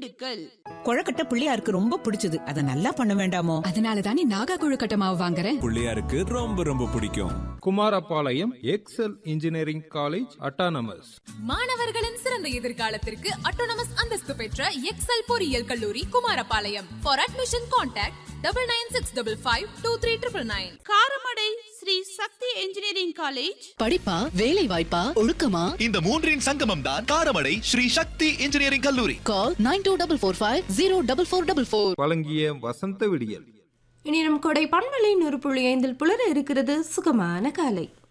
திண்டுக்கல் கொழக்கட்டை பிள்ளையாருக்கு ரொம்ப பிடிச்சது அத நல்லா பண்ண வேண்டாமோ அதனால தானே நாகா கொழுக்கட்டை மாவு வாங்குறேன் பிள்ளையாருக்கு ரொம்ப ரொம்ப பிடிக்கும் Kumarapalayam Excel engineering college autonomous மாணவர்களின் சிறந்த எதிர்காலத்திற்கு அட்டோனமஸ் அந்தஸ்து பெற்ற எக்ஸல் பொறியியல் கல்லூரி Kumarapalayam for admission contact double nine six double five two three triple nine Karamadai Sri Sakthi engineering college படிப்பா வேலை வாய்ப்பா ஒழுக்கமா இந்த மூன்றின் சங்கமம் தான் காரமடை ஸ்ரீ சக்தி இன்ஜினியரிங் கல்லூரி call nine two double four five zero double four double four வழங்கிய வசந்த விடியல் இனி நம் கொடை பண்பலை நூறு புள்ளி ஐந்தில் புலர இருக்கிறது சுகமான காலை